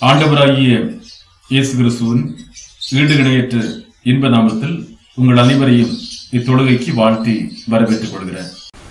ஆண்டவராகிய இயேசு கிறிஸ்துவின் ஈடு இணையற்ற இன்ப நாமத்தில் உங்கள் அனைவரையும் இத்தொழுகைக்கு வாழ்த்தி வரவேற்றுக் கொள்கிறேன்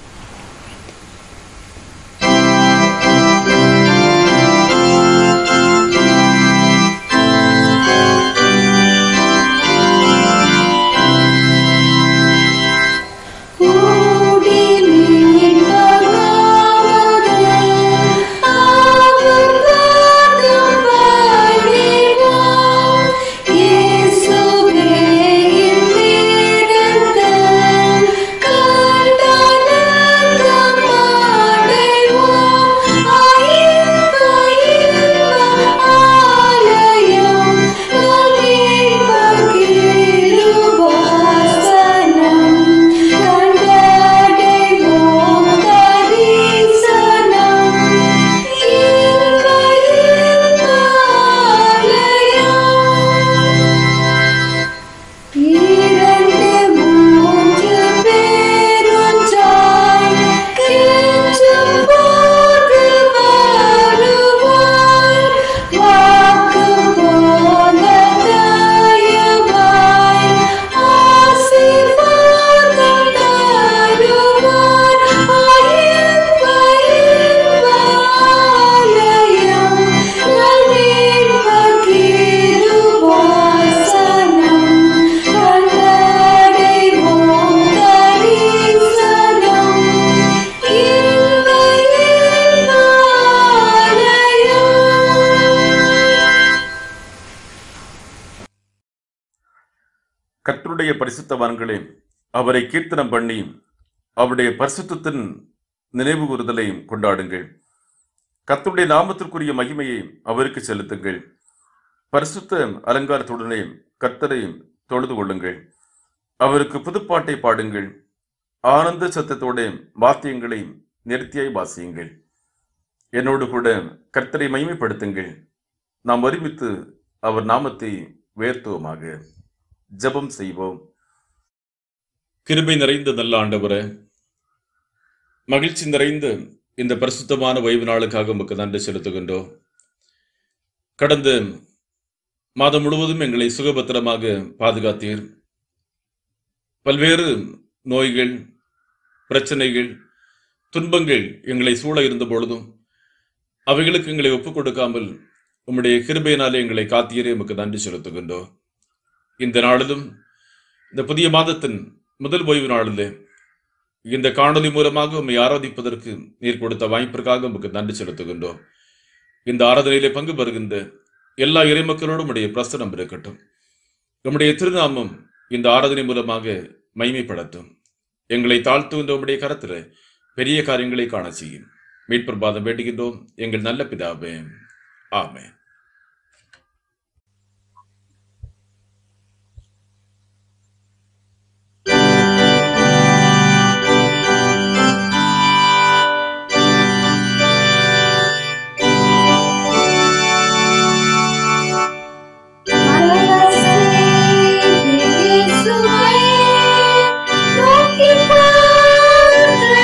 கர்த்தருடைய பரிசுத்தவான்களே அவரை கீர்த்தனம் பண்ணி அவருடைய பரிசுத்தத்தின் நினைவு கூறுதலை கொண்டாடுங்கள் கர்த்தருடைய நாமத்திற்குரிய மகிமையை அவருக்கு செலுத்துங்கள் பரிசுத்த அலங்காரத்துடனே கர்த்தரை தொழுது கொள்ளுங்கள் அவருக்கு புதுப்பாட்டை பாடுங்கள் ஆனந்த சத்தத்தோட வாத்தியங்களை நிறுத்தியாய் வாசியுங்கள் என்னோடு கூட கர்த்தரை மகிமைப்படுத்துங்கள் நாம் ஒருமித்து அவர் நாமத்தை உயர்த்துவோமாக ஜெபம் செய்வோம் கிருபை நிறைந்த நல்ல ஆண்டவரே மகிழ்ச்சி நிறைந்த இந்த பரிசுத்தமான ஓய்வு நாளுக்காக உமக்கு நன்றி செலுத்துகின்றோம் கடந்த மாதம் முழுவதும் எங்களை சுகபத்திரமாக பாதுகாத்தீர் பல்வேறு நோய்கள் பிரச்சனைகள் துன்பங்கள் எங்களை சூழ இருந்த பொழுதும் அவைகளுக்கு எங்களை ஒப்புக் கொடுக்காமல் உம்முடைய கிருபையினாலே எங்களை காத்தீரே உமக்கு நன்றி செலுத்துகின்றோம் இந்த நாளிலும் இந்த புதிய மாதத்தின் முதல் ஓய்வு நாளிலே இந்த காணொலி மூலமாக உம்மை ஆராதிப்பதற்கு நீர் கொடுத்த வாய்ப்பிற்காக உமக்கு நன்றி செலுத்துகின்றோம் இந்த ஆராதனையிலே பங்கு பெறுகின்ற எல்லா இறைமக்களோடும் உடைய பிரசனம் இருக்கட்டும் நம்முடைய திருநாமம் இந்த ஆராதனை மூலமாக மைமைப்படட்டும் எங்களை தாழ்த்துகின்ற உம்முடைய கரத்தில் பெரிய காரியங்களை காண செய்யும் மீட்பர் பாதம் வேண்டுகின்றோம் எங்கள் நல்ல பிதாவே ஆமென்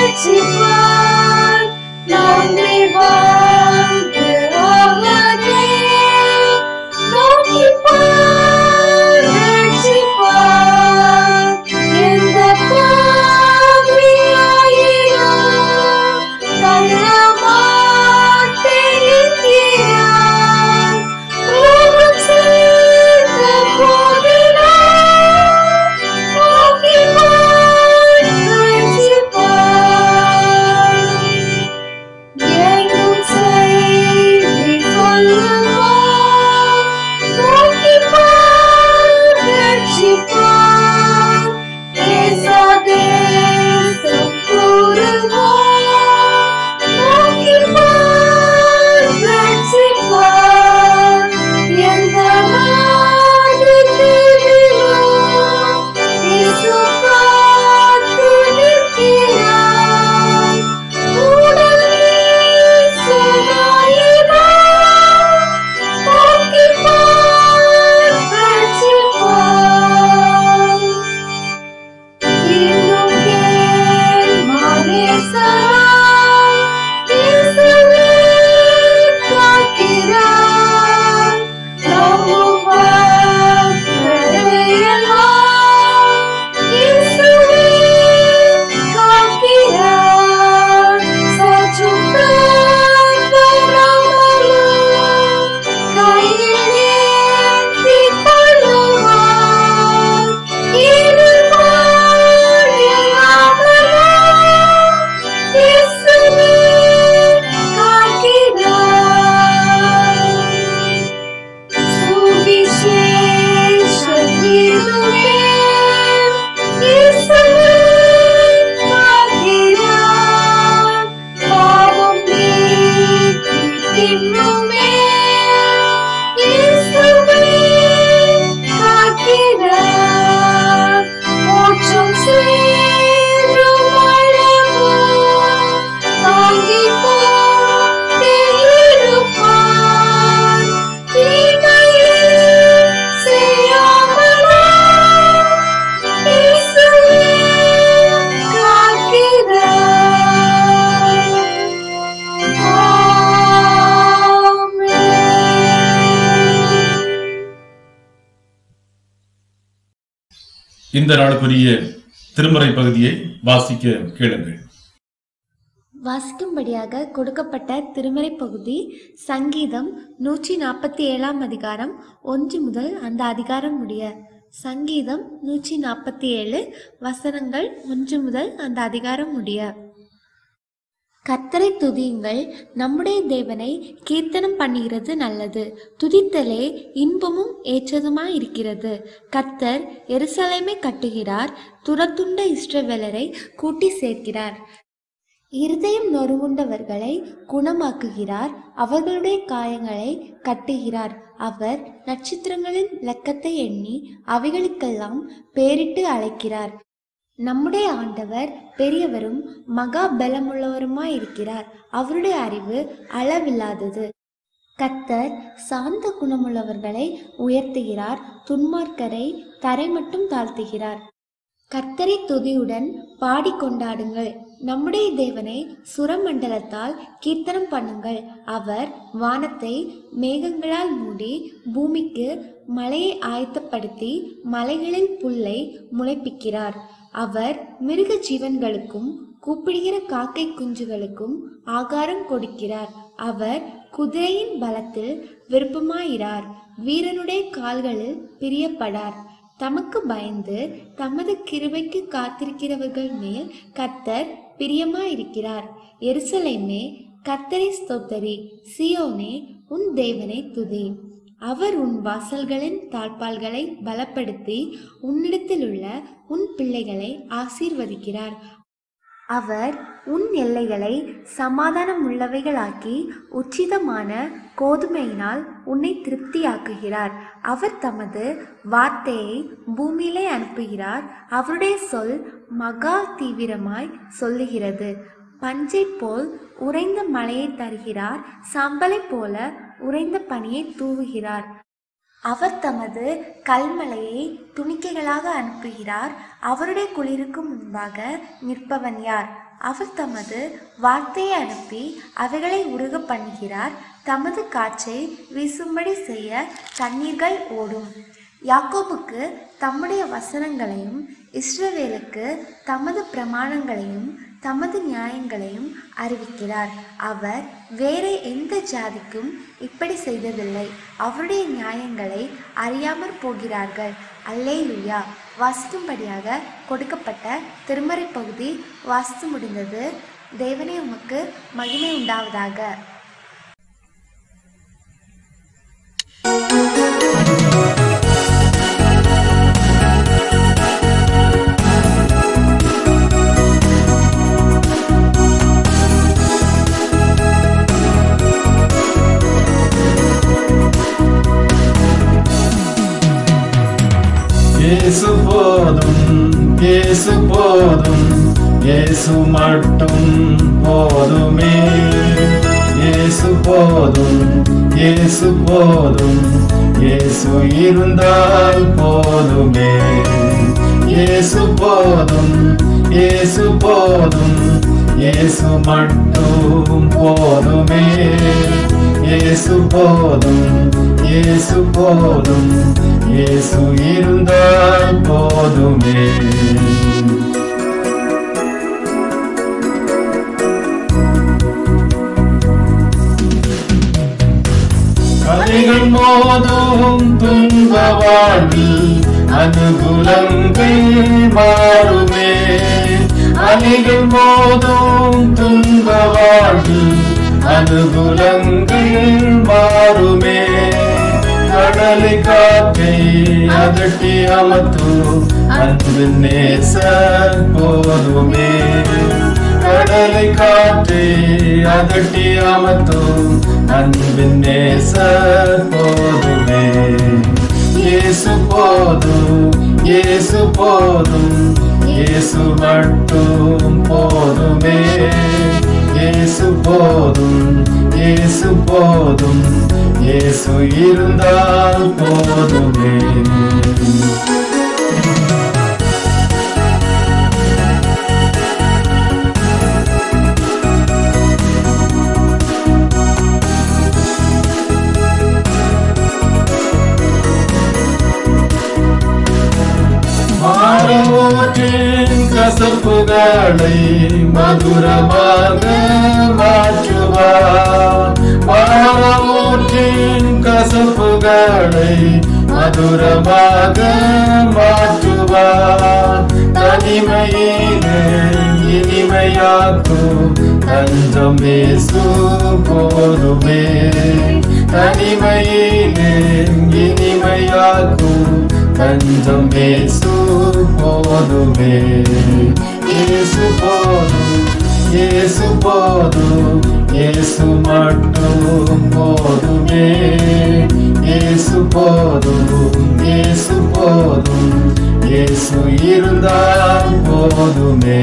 Long live on the holiday. இந்த நாளுக்குரிய திருமறை பகுதியை வாசிக்க கேளுங்கள் வாசிக்கும்படியாக கொடுக்கப்பட்ட திருமறை பகுதி சங்கீதம் நூற்றி நாற்பத்தி ஏழாம் அதிகாரம் ஒன்று முதல் அந்த அதிகாரம் முடிய சங்கீதம் நூற்றி நாற்பத்தி ஏழு வசனங்கள் ஒன்று முதல் அந்த அதிகாரம் முடிய கர்த்தரை துதியுங்கள் நம்முடைய தேவனை கீர்த்தனம் பண்ணுகிறது நல்லது துதித்தலே இன்பமும் ஏற்றதுமாய் இருக்கிறது கர்த்தர் எருசலேமை கட்டுகிறார் துரத்துண்ட இஸ்ரவேலரை கூட்டி சேர்க்கிறார் இருதயம் நொறுங்குண்டவர்களை குணமாக்குகிறார் அவர்களுடைய காயங்களை கட்டுகிறார் அவர் நட்சத்திரங்களின் லக்கத்தை எண்ணி அவைகளுக்கெல்லாம் பேரிட்டு அழைக்கிறார் நம்முடைய ஆண்டவர் பெரியவரும் மகா பலமுள்ளவருமாய் இருக்கிறார் அவருடைய அறிவு அளவில்லாதது கத்தர் சாந்த குணமுள்ளவர்களை உயர்த்துகிறார் துன்மார்க்கரை தரை மட்டும் தாழ்த்துகிறார் கர்த்தரை துதியுடன் பாடி கொண்டாடுங்கள் நம்முடைய தேவனை சுரமண்டலத்தால் கீர்த்தனம் பண்ணுங்கள் அவர் வானத்தை மேகங்களால் மூடி பூமிக்கு மலையை ஆயத்தப்படுத்தி மலைகளில் புல்லை முளைப்பிக்கிறார் அவர் மிருக ஜீவன்களுக்கும் கூப்பிடுகிற காக்கை குஞ்சுகளுக்கும் ஆகாரம் கொடுக்கிறார் அவர் குதிரையின் பலத்தில் விருப்பமாயிரார் வீரனுடைய கால்களில் பிரியப்படார் தமக்கு பயந்து தமது கிருபைக்கு காத்திருக்கிறவர்கள் மேல் கர்த்தர் பிரியமாயிருக்கிறார் எருசலேமே கர்த்தரை ஸ்தோத்தரி சியோனே உன் தேவனை துதி அவர் உன் வாசல்களின் தாழ்பால்களை பலப்படுத்தி உன்னிடத்திலுள்ள உன் பிள்ளைகளை ஆசீர்வதிக்கிறார் அவர் உன் எல்லைகளை சமாதானம் உள்ளவைகளாக்கி உச்சிதமான கோதுமையினால் உன்னை திருப்தியாக்குகிறார் அவர் தமது வார்த்தையை பூமியிலே அனுப்புகிறார் அவருடைய சொல் மகா தீவிரமாய் சொல்லுகிறது பஞ்சை போல் உறைந்த மழையை தருகிறார் சாம்பலை போல உறைந்த பனியை தூவுகிறார் அவர் தமது கல்மலையை துணிக்கைகளாக அனுப்புகிறார் அவருடைய குளிருக்கு முன்பாக நிற்பவன் யார் அவர் தமது வார்த்தையை அனுப்பி அவைகளை உருக பண்ணுகிறார் தமது காற்றை வீசும்படி செய்ய தண்ணீர்கள் ஓடும் யாக்கோபுக்கு தம்முடைய வசனங்களையும் இஸ்ரவேலுக்கு தமது பிரமாணங்களையும் தமது நியாயங்களையும் அறிவிக்கிறார் அவர் வேற எந்த ஜாதிக்கும் இப்படி செய்ததில்லை அவருடைய நியாயங்களை அறியாமற் போகிறார்கள் அல்லேலுயா வாசிக்கும்படியாக கொடுக்கப்பட்ட திருமறை பகுதி வாசித்து முடிந்தது தேவனே உமக்கு மகிமை உண்டாவதாக இயேசு போதும் இயேசு போதும் இயேசு மட்டும் போதுமே இயேசு போதும் இயேசு போதும் இயேசு இருந்தால் போதுமே இயேசு போதும் இயேசு போதும் இயேசு மட்டும் போதுமே இயேசு போதும் இயேசு போதும் இயேசு இருந்தால் போதுமே கதைகள் மோதும் துன்ப வாழ்வில் அனுகூலங்கள் மாறுமே அலைகள் மோதும் துன்ப வாழ்வில் அனுகூலங்கள் மாறுமே கடலை காற்றை அதட்டி அமர்த்து அன்பு நேச போதுமே கடலை காற்றை அதட்டி அமர்த்தும் அன்பின் நேச போதுமே இயேசு போதும் இயேசு போதும் இயேசு மட்டும் போதுமே இயேசு போதும் இயேசு போதும் இயேசு இருந்தால் போதுமே மாற பாவமூற்றின் கசப்புகளை மதுரமாக மாற்றுவார் பாவமூற்றின் கசப்புகளை மதுரமாக மாற்றுவார் தனிமையிலே இனிமையாக்கும் தஞ்சம் பேசு போதுமே தனிமையிலே இனிமையாக்கும் தஞ்சம் பேசு போதுமே இயேசு போதும் இயேசு போதும் இயேசு மட்டும் போதுமே இயேசு போதும் இயேசு போதும் இயேசு இருந்தால் போதுமே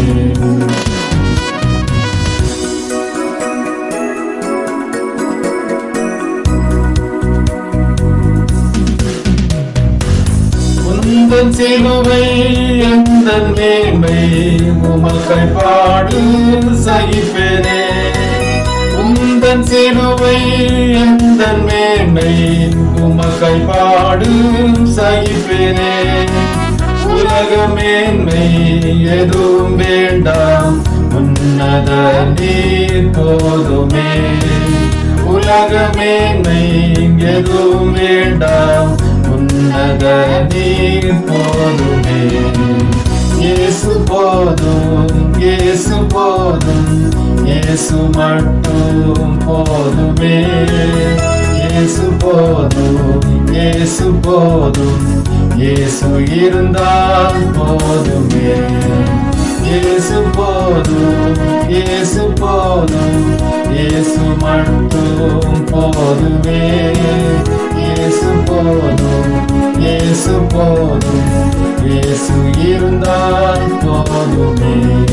உந்தன் சிலுவை எந்த மேன்மை உமக்கை பாடு சகிப்பேனே உந்தன் சிலுவை எந்த மேன்மை உமக்கை பாடு சகிப்பேனே உலக மேன்மை எதுவும் வேண்டாம் உன்னத நீர் போதுமே உலக மேன்மை எதுவும் வேண்டாம் உன்னத நீர் போதுமே இயேசு போதும் இயேசு போதும் இயேசு மட்டும் போதுமே இயேசு போதும் இயேசு போதும் இயேசு இருந்தால் போதுமே இயேசு போதும் இயேசு போதும் இயேசு மட்டும் போதுமே இயேசு போதும் இயேசு போதும் இயேசு இருந்தால் போதுமே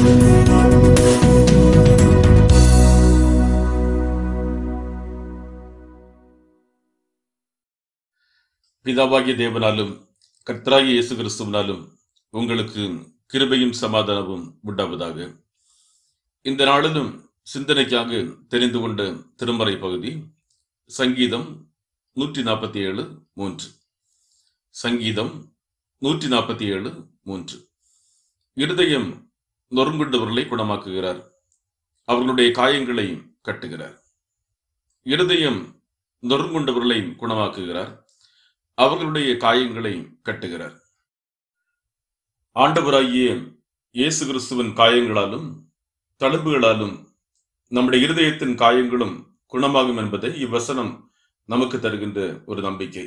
பிதாவாகிய தேவனாலும் கர்த்தராகிய இயேசு கிறிஸ்துவினாலும் உங்களுக்கு கிருபையும் சமாதானமும் உண்டாவதாக இந்த நாளிலும் சிந்தனைக்காக தெரிந்து கொண்ட திருமறை பகுதி சங்கீதம் நூற்றி நாற்பத்தி ஏழு மூன்று சங்கீதம் நூற்றி நாற்பத்தி ஏழு மூன்று இருதயம் நொறுங்குண்டவர்களை குணமாக்குகிறார் அவர்களுடைய காயங்களை கட்டுகிறார் இருதயம் நொறுங்குண்டவர்களை குணமாக்குகிறார் அவர்களுடைய காயங்களை கட்டுகிறார் ஆண்டவராகிய இயேசு கிறிஸ்துவின் காயங்களாலும் தழும்புகளாலும் நம்முடைய இருதயத்தின் காயங்களும் குணமாகும் என்பதை இவ்வசனம் நமக்கு தருகின்ற ஒரு நம்பிக்கை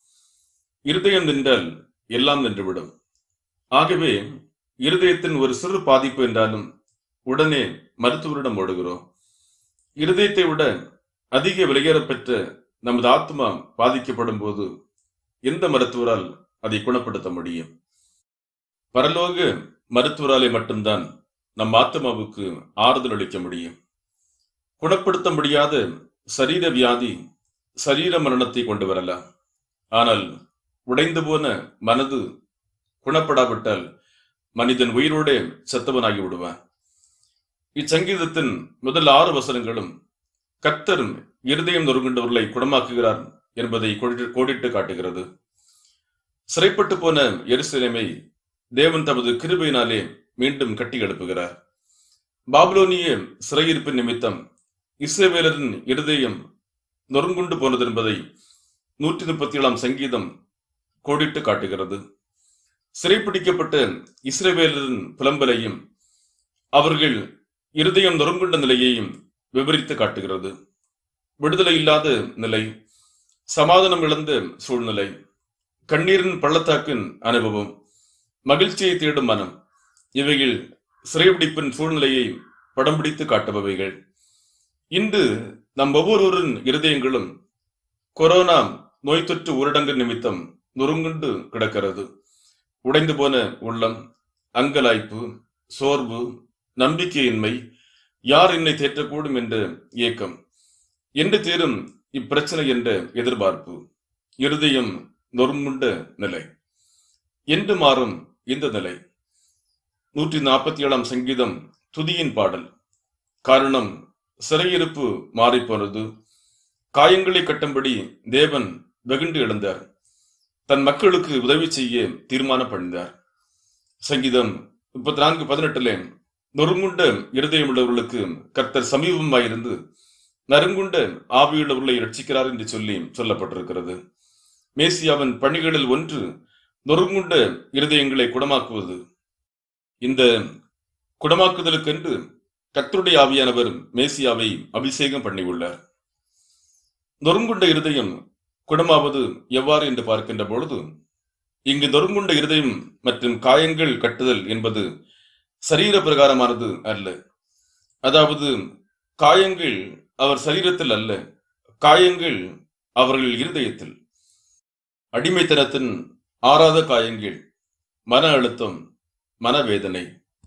இருதயம் நின்றால் எல்லாம் நின்றுவிடும் ஆகவே இருதயத்தின் ஒரு சிறு பாதிப்பு என்றாலும் உடனே மருத்துவரிடம் ஓடுகிறோம் இருதயத்தை விட அதிக விலையேறப்பெற்ற நமது ஆத்மா பாதிக்கப்படும் போது எந்த மருத்துவரால் அதை குணப்படுத்த முடியும் பரலோக மருத்துவராலே மட்டும்தான் நம் ஆத்மாவுக்கு ஆறுதல் அளிக்க முடியும் குணப்படுத்த முடியாத சரீர வியாதி சரீர மரணத்தை கொண்டு வரலாம் ஆனால் உடைந்து போன மனது குணப்படாவிட்டால் மனிதன் உயிரோடே செத்தவனாகி விடுவான் இச்சங்கீதத்தின் முதல் ஆறு வசனங்களும் கர்த்தரும் இருதயம் நொறுங்குண்டவர்களை குணமாக்குகிறார் என்பதை கோடிட்டு கோடிட்டு காட்டுகிறது சிறைப்பட்டு போன எருசலேமை தேவன் தமது கிருபையினாலே மீண்டும் கட்டி எழுப்புகிறார் பாபிலோனிய சிறையிருப்பின் நிமித்தம் இஸ்ரவேலரின் இருதயம் நொறுங்குண்டு போனது என்பதை நூற்றி முப்பத்தி ஏழாம் சங்கீதம் கோடிட்டு காட்டுகிறது சிறைப்பிடிக்கப்பட்ட இஸ்ரவேலரின் புலம்பலையும் அவர்கள் இருதயம் நொறுங்குண்ட நிலையையும் விவரித்து காட்டுகிறது விடுதலை இல்லாத நிலை சமாதானம் இழந்த சூழ்நிலை கண்ணீரின் பள்ளத்தாக்கின் அனுபவம் மகிழ்ச்சியை தேடும் மனம் இவைகள் சிறைபிடிப்பின் சூழ்நிலையை படம் பிடித்து காட்டுபவைகள் இன்று நம் ஒவ்வொருவரின் இருதயங்களும் கொரோனா நோய் தொற்று ஊரடங்கு நிமித்தம் நொறுங்குண்டு கிடக்கிறது உடைந்து போன உள்ளம் அங்கலாய்ப்பு சோர்வு நம்பிக்கையின்மை யார் என்னை தேற்றக்கூடும் என்ற ஏக்கம் என்று தீரும் இப்பிரச்சனை என்ற எதிர்பார்ப்பு இருதயம் நொறுங்குண்ட நிலை என்று மாறும் இந்த நிலை நூற்றி நாற்பத்தி ஏழாம் சங்கீதம் துதியின் பாடல் காரணம் சிறையிருப்பு மாறிப்போனது காயங்களை கட்டும்படி தேவன் வெகுண்டு எழுந்தார் தன் மக்களுக்கு உதவி செய்ய தீர்மானம் பண்ணினார் சங்கீதம் முப்பத்தி நான்கு பதினெட்டுல நொறுங்குண்ட இருதயமுள்ளவர்களுக்கு கர்த்தர் சமீபமாயிருந்து நறுங்குண்ட ஆவியுள்ளவர்களை ரட்சிக்கிறார் என்று சொல்லி சொல்லப்பட்டிருக்கிறது மேசியாவின் பணிகளில் ஒன்று நொறுங்குண்ட இருதயங்களை குணமாக்குவது இந்த குணமாக்குதலுக்கென்று கர்த்தருடைய ஆவியானவர் மேசியாவை அபிஷேகம் பண்ணியுள்ளார் நொறுங்குண்ட இருதயம் குணமாவது எவ்வாறு என்று பார்க்கின்ற பொழுது இங்கு நொறுங்குண்ட இருதயம் மற்றும் காயங்கள் கட்டுதல் என்பது சரீர பிரகாரமானது அல்ல அதாவது காயங்கள் அவர் சரீரத்தில் அல்ல காயங்கள் அவர்கள் இருதயத்தில் அடிமைத்தனத்தின் ஆறாத காயங்கள் மன அழுத்தம் மனவேதனை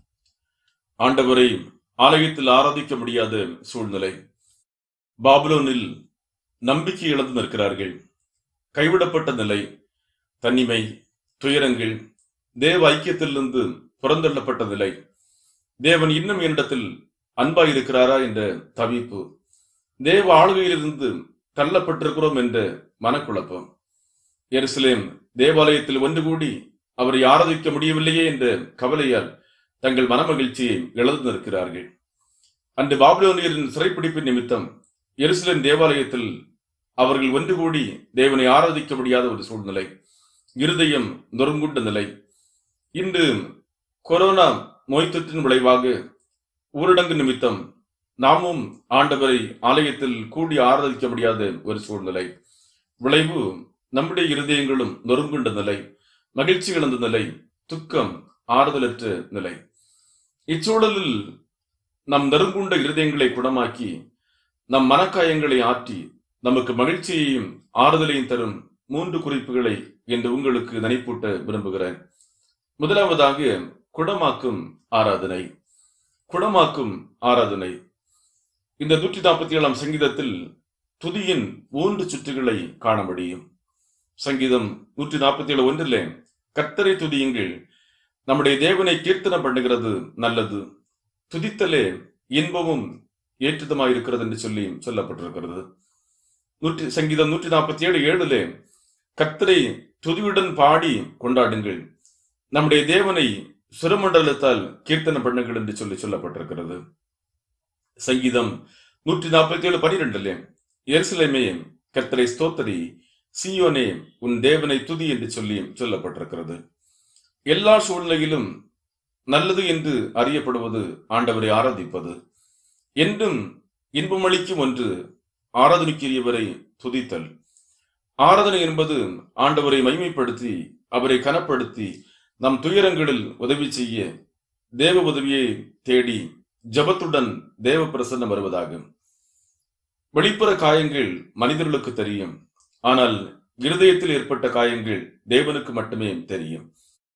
ஆண்டவரை ஆலயத்தில் ஆராதிக்க முடியாத சூழ்நிலை பாபுலோனில் நம்பிக்கை இழந்து நிற்கிறார்கள் கைவிடப்பட்ட நிலை தனிமை துயரங்கள் தேவ ஐக்கியத்திலிருந்து புறந்தள்ளப்பட்ட நிலை தேவன் இன்னும் என்னிடத்தில் அன்பாய் இருக்கிறாரா என்ற தவிப்பு தேவ ஆளுகையிலிருந்து தள்ளப்பட்டிருக்கிறோம் என்ற மனக்குழப்பம் எருசலேம் தேவாலயத்தில் ஒன்று கூடி அவரை ஆராதிக்க முடியவில்லையே என்ற கவலையால் தங்கள் மனமகிழ்ச்சியை இழந்து நிற்கிறார்கள் அன்று பாபிலோனியரின் சிறைப்பிடிப்பின் நிமித்தம் எருசலேம் தேவாலயத்தில் அவர்கள் ஒன்று கூடி தேவனை ஆராதிக்க முடியாத ஒரு சூழ்நிலை இருதயம் நொறுங்குண்ட நிலை இன்று கொரோனா நோய் தொற்றின் விளைவாக ஊரடங்கு நிமித்தம் நாமும் ஆண்டவரை ஆலயத்தில் கூடி ஆராதிக்க முடியாத ஒரு சூழ்நிலை விளைவு நம்முடைய இருதயங்களும் நொறுங்குண்ட நிலை மகிழ்ச்சி இழந்த நிலை துக்கம் ஆறுதலற்ற நிலை இச்சூழலில் நம் நெருங்குண்ட இருதயங்களை குணமாக்கி நம் மனக்காயங்களை ஆற்றி நமக்கு மகிழ்ச்சியையும் ஆறுதலையும் தரும் மூன்று குறிப்புகளை என்று உங்களுக்கு நினைப்பூட்ட விரும்புகிறேன் முதலாவதாக குணமாக்கும் ஆராதனை குணமாக்கும் ஆராதனை இந்த நூற்றி நாற்பத்தி ஏழாம் சங்கீதத்தில் துதியின் மூன்று சுற்றுகளை காண முடியும் சங்கீதம் நூற்றி நாற்பத்தி ஏழு ஒன்றிலே கர்த்தரை துதியுங்கள் நம்முடைய தேவனை கீர்த்தனம் பண்ணுகிறது நல்லது துதித்தலே இன்பமும் ஏற்றுதமாயிருக்கிறது என்று சொல்லி சொல்லப்பட்டிருக்கிறது நூற்றி சங்கீதம் நூற்றி நாற்பத்தி ஏழு ஏழுலே கர்த்தரை துதியுடன் பாடி கொண்டாடுங்கள் நம்முடைய தேவனை சுரமண்டலத்தால் கீர்த்தனம் பண்ணுங்கள் என்று சொல்லி சொல்லப்பட்டிருக்கிறது சங்கீதம் நூற்றி நாற்பத்தி ஏழு பனிரெண்டுலே எருசலேமே கர்த்தரை ஸ்தோத்தரி சீயோனே உன் தேவனை துதி என்று சொல்லி சொல்லப்பட்டிருக்கிறது எல்லா சூழ்நிலையிலும் நல்லது என்று அறியப்படுவது ஆண்டவரை ஆராதிப்பது என்றும் இன்பமளிக்கும் ஒன்று ஆராதனைக்குரியவரை துதித்தல் ஆராதனை என்பது ஆண்டவரை மைமைப்படுத்தி அவரை கனப்படுத்தி நம் துயரங்களில் உதவி செய்ய தேவ உதவியை தேடி ஜபத்துடன் தேவ பிரசன்னம் வருவதாகும் வெளிப்புற காயங்கள் மனிதர்களுக்கு தெரியும் ஆனால் இருதயத்தில் ஏற்பட்ட காயங்கள் தேவனுக்கு மட்டுமே தெரியும்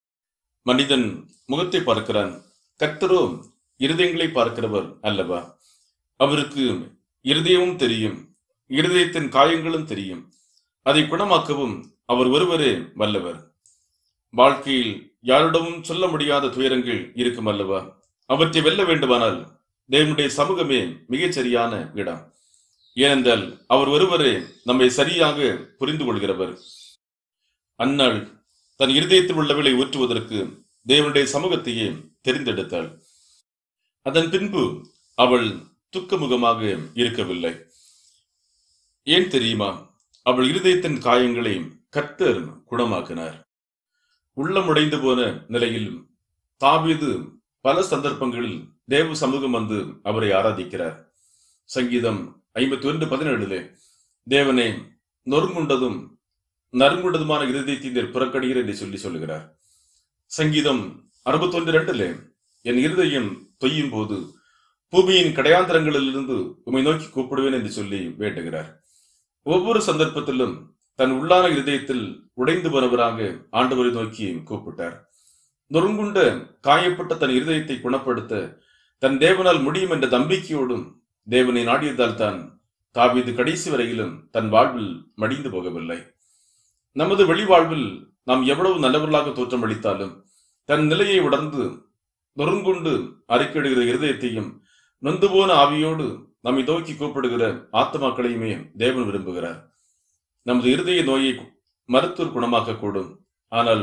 மனிதன் முகத்தை பார்க்கிறான் கர்த்தரோ இருதயங்களை பார்க்கிறவர் அல்லவா அவருக்கு இருதயமும் தெரியும் இருதயத்தின் காயங்களும் தெரியும் அதை குணமாக்கவும் அவர் ஒருவரே வல்லவர் வாழ்க்கையில் யாரிடமும் சொல்ல முடியாத துயரங்கள் இருக்கும் அல்லவா அவற்றை வெல்ல வேண்டுமானால் தேவனுடைய சமூகமே மிகச் சரியான இடம் ஏனென்றால் அவர் ஒருவரே நம்மை சரியாக புரிந்து கொள்கிறவர் அந்நாள் தன் இருதயத்தில் உள்ளவளை ஊற்றுவதற்கு தேவனுடைய சமூகத்தையே தெரிந்தெடுத்தாள் அதன் பின்பு அவள் துக்கமுகமாக இருக்கவில்லை ஏன் தெரியுமா அவள் இருதயத்தின் காயங்களை கர்த்தர் குணமாக்கினார் உள்ளமுடைந்து போன நிலையிலும் தாவீது பல சந்தர்ப்பங்களில் தேவ சமூகம் வந்து அவரை ஆராதிக்கிறார் சங்கீதம் ஐம்பத்தி ஒன்று பதினேழுலே தேவனே நொறுங்குண்டதும் நறுங்குண்டதுமான இருதயத்தின் புறக்கடிகிற என்று சொல்லி சொல்லுகிறார் சங்கீதம் அறுபத்தொன்று ரெண்டுலே என் இருதயம் தொய்யும் போது பூமியின் கடையாந்தரங்களிலிருந்து உம்மை நோக்கி கூப்பிடுவேன் என்று சொல்லி வேண்டுகிறார் ஒவ்வொரு சந்தர்ப்பத்திலும் தன் உள்ளான இருதயத்தில் உடைந்து போனவராக ஆண்டவரை நோக்கி கூப்பிட்டார் நொறுங்குண்ட காயப்பட்ட தன் இருதயத்தை குணப்படுத்த தன் தேவனால் முடியும் என்ற நம்பிக்கையோடும் தேவனை நாடியதால் தான் தாவீது கடைசி வரையிலும் தன் வாழ்வில் மடிந்து போகவில்லை நமது வெளிவாழ்வில் நாம் எவ்வளவு நல்லவர்களாக தோற்றமளித்தாலும் தன் நிலையை உணர்ந்து நொறுங்குண்டு அறிக்கையிடுகிற இருதயத்தையும் நொந்து போன ஆவியோடு நம்மை நோக்கி கூப்பிடுகிற ஆத்மாக்களையுமே தேவன் விரும்புகிறார் நமது இருதய நோயை மருத்துவர் குணமாக்க கூடும் ஆனால்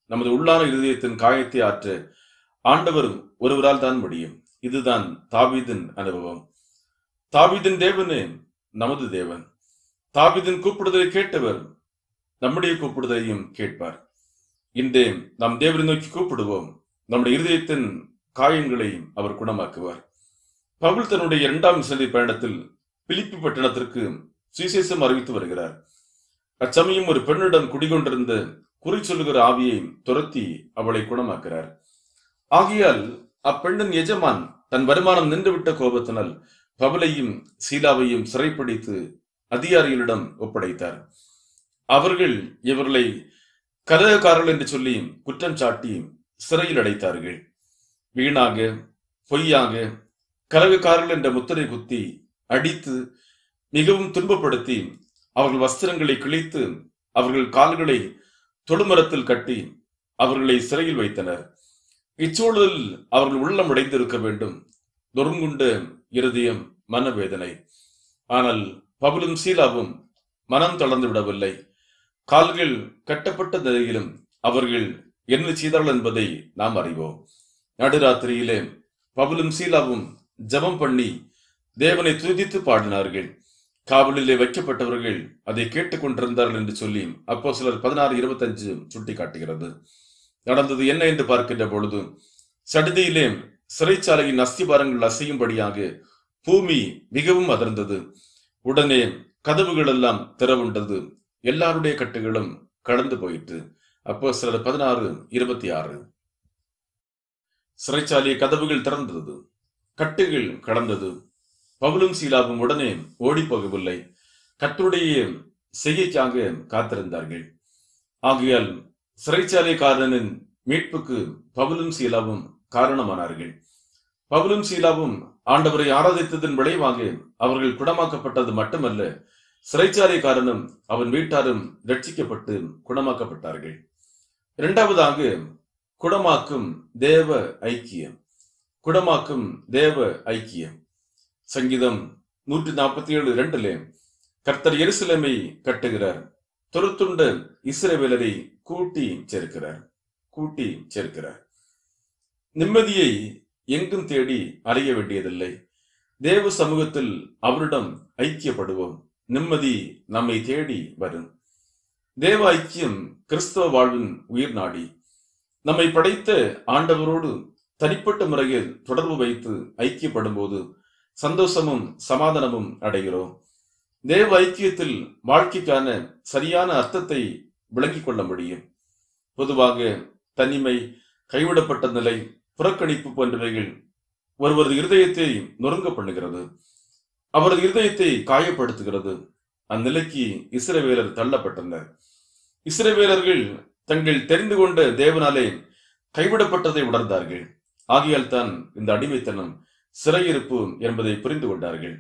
நமது உள்ளான இருதயத்தின் காயத்தை ஆற்ற ஆண்டவர் ஒருவரால் தான் முடியும் இதுதான் தாவீதின் அனுபவம் தாவீதின் தேவனே நமது தேவன் தாவீதின் கூப்பிடுதலை கேட்டவர் நம்முடைய கூப்பிடுதலையும் கேட்பார் இன்றே நாம் தேவனை நோக்கி கூப்பிடுவோம் நம்முடைய இருதயத்தின் காயங்களை அவர் குணமாக்குவார் பவுல் தன்னுடைய இரண்டாம் சிலை பயணத்தில் பிலிப்பி பட்டணத்திற்கு சுவிசேஷம் அறிவித்து வருகிறார் அச்சமயம் ஒரு பெண்ணிடம் குடிகொண்டிருந்த குறி சொல்லுகிற ஆவியை துரத்தி அவளை குணமாக்கிறார் ஆகையால் அப்பெண்ணின் எஜமான் தன் வருமானம் நின்றுவிட்ட கோபத்தினால் பவுலையும் சீலாவையும் சிறைப்பிடித்து அதிகாரிகளிடம் ஒப்படைத்தார் அவர்கள் இவர்களை கலகக்காரர்கள் என்று சொல்லி குற்றம் சாட்டி சிறையில் அடைத்தார்கள் வீணாக பொய்யாக கலகக்காரர்கள் என்ற முத்திரை குத்தி அடித்து மிகவும் துன்பப்படுத்தி அவர்கள் வஸ்திரங்களை கிழித்து அவர்கள் கால்களை தொழுமரத்தில் கட்டி அவர்களை சிறையில் வைத்தனர் இச்சூழலில் அவர்கள் உள்ளம் உடைந்திருக்க வேண்டும் நொறுங்குண்ட இருதயம் மனவேதனை ஆனால் பவுலும் சீலாவும் மனம் தளர்ந்து விடவில்லை கால்கள் கட்டப்பட்ட நிலையிலும் அவர்கள் என்ன செய்தார்கள் என்பதை நாம் அறிவோம் நடுராத்திரியிலே பவுலும் சீலாவும் ஜெபம் பண்ணி தேவனை துதித்து பாடினார்கள் காவலிலே வைக்கப்பட்டவர்கள் அதை கேட்டுக்கொண்டிருந்தார்கள் என்று சொல்லி அப்போ சிலர் பதினாறு இருபத்தஞ்சு சுட்டி காட்டுகிறது நடந்தது என்ன என்று பார்க்கின்ற பொழுது சடுதியிலே சிறைச்சாலையின் அஸ்திபாரங்கள் அசையும்படியாக பூமி மிகவும் அதிர்ந்தது உடனே கதவுகள் எல்லாம் திறவுண்டது எல்லாருடைய கட்டுகளும் கடந்து போயிற்று அப்போ சிலர் பதினாறு இருபத்தி ஆறு சிறைச்சாலை கதவுகள் திறந்தது கட்டுகள் கடந்தது பவுலும் சீலாவும் உடனே ஓடி போகவில்லை கத்தருடைய செய்கைக்காக காத்திருந்தார்கள் ஆகையால் சிறைச்சாலைக்காரனின் மீட்புக்கு பவுலும் சீலாவும் காரணமானார்கள் பவுலும் சீலாவும் ஆண்டவரை ஆராதித்ததன் விளைவாக அவர்கள் குணமாக்கப்பட்டது மட்டுமல்ல சிறைச்சாலைக்காரனும் அவன் வீட்டாரும் ரட்சிக்கப்பட்டு குணமாக்கப்பட்டார்கள் இரண்டாவதாக குணமாக்கும் தேவ ஐக்கியம் குணமாக்கும் தேவ ஐக்கியம் சங்கீதம் நூற்றி நாற்பத்தி ஏழு இரண்டிலே கர்த்தர் எருசலேமை கட்டுகிறார் துருத்துண்ட இஸ்ரவேலரை கூட்டி சேர்க்கிறார் கூட்டி சேர்க்கிறார் நிம்மதியை எங்கும் தேடி அலைய வேண்டியதில்லை தேவ சமூகத்தில் அவரிடம் ஐக்கியப்படுவோம் நிம்மதி நம்மை தேடி வரும் தேவ ஐக்கியம் கிறிஸ்தவ வாழ்வின் உயிர் நாடி நம்மை படைத்த ஆண்டவரோடு தனிப்பட்ட முறையில் தொடர்பு வைத்து ஐக்கியப்படும் போது சந்தோஷமும் சமாதானமும் அடைகிறோம் தேவ ஐக்கியத்தில் வாழ்க்கைக்கான சரியான அர்த்தத்தை விளங்கிக் கொள்ள முடியும் பொதுவாக தனிமை கைவிடப்பட்ட நிலை புறக்கணிப்பு போன்றவைகள் ஒருவரது இருதயத்தை நொறுங்க பண்ணுகிறது அவரது இருதயத்தை காயப்படுத்துகிறது அந்நிலைக்கு இஸ்ரவேலர் தள்ளப்பட்டனர் இஸ்ரவேலர்கள் தங்கள் தெரிந்து கொண்ட தேவனாலே கைவிடப்பட்டதை உணர்ந்தார்கள் ஆகையால் தான் இந்த அடிமைத்தனம் சிறையிருப்பு என்பதை புரிந்து கொண்டார்கள்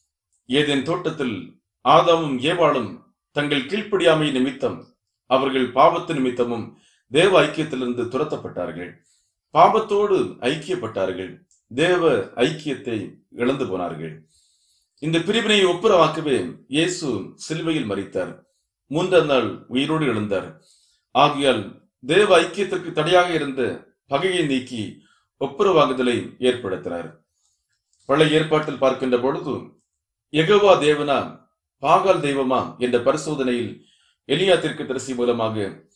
ஏதேன் தோட்டத்தில் ஆதாமும் ஏவாளும் தங்கள் கீழ்ப்படியாமை நிமித்தம் அவர்கள் பாவத்து நிமித்தமும் தேவ ஐக்கியத்திலிருந்து துரத்தப்பட்டார்கள் பாவத்தோடு ஐக்கியப்பட்டார்கள் தேவ ஐக்கியத்தை இழந்து போனார்கள் இந்த பிரிவினை ஒப்புரவாக்கவே இயேசு சிலுவையில் மறித்தார் மூன்றாம் நாள் உயிரோடு எழுந்தார் ஆகையால் தேவ ஐக்கியத்திற்கு தடையாக இருந்த பகையை நீக்கி ஒப்புரவாகுதலை ஏற்படுத்தினார் பழைய ஏற்பாட்டில் பார்க்கின்ற பொழுது எகவா தேவனா பாகால் தெய்வமா என்ற பரிசோதனையில் எலியாத்திற்கு தரிசி மூலமாக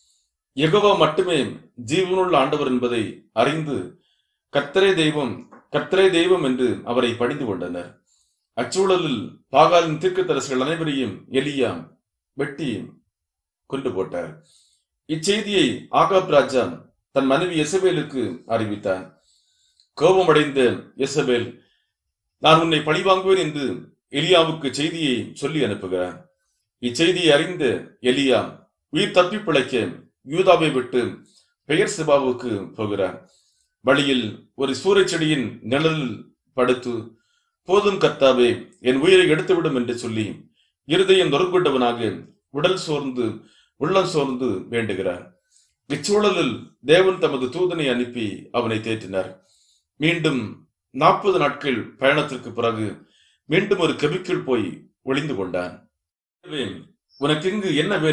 எகவா மட்டுமே ஜீவனுள்ள ஆண்டவர் என்பதை அறிந்து கர்த்தரே தெய்வம் கர்த்தரே தெய்வம் என்று அவரை பணிந்து கொண்டனர் அச்சூழலில் பாகாலின் தீர்க்கதரிசிகள் அனைவரையும் எலியா வெட்டி கொண்டு போட்டார் இச்செய்தியை ஆகாப் ராஜா தன் மனைவி எசபேலுக்கு அறிவித்தார் கோபமடைந்த எசபேல் நான் உன்னை பழிவாங்குவேன் என்று எலியாவுக்கு செய்தியை சொல்லி அனுப்புகிறார் இச்செய்தியை அறிந்த எலியா உயிர் தப்பி பிழைக்க யூதாவை விட்டு பெயர் சிபாவுக்கு போகிறார் வழியில் ஒரு சூறைச் செடியின் நிழலில் படுத்து போதும் கர்த்தாவே என் உயிரை எடுத்துவிடும் என்று சொல்லி இருதயம் நொறுங்குண்டவனாக உடல் சோர்ந்து உள்ளம் சோர்ந்து வேண்டுகிறார் இச்சூழலில் தேவன் தமது தூதனை அனுப்பி அவனை தேற்றினார் மீண்டும் நாற்பது நாட்கள் பயணத்திற்கு பிறகு மீண்டும் ஒரு கெபிக்குள் போய் ஒளிந்து கொண்டான் "தேவே, உனக்கு இங்கு என்ன வேலை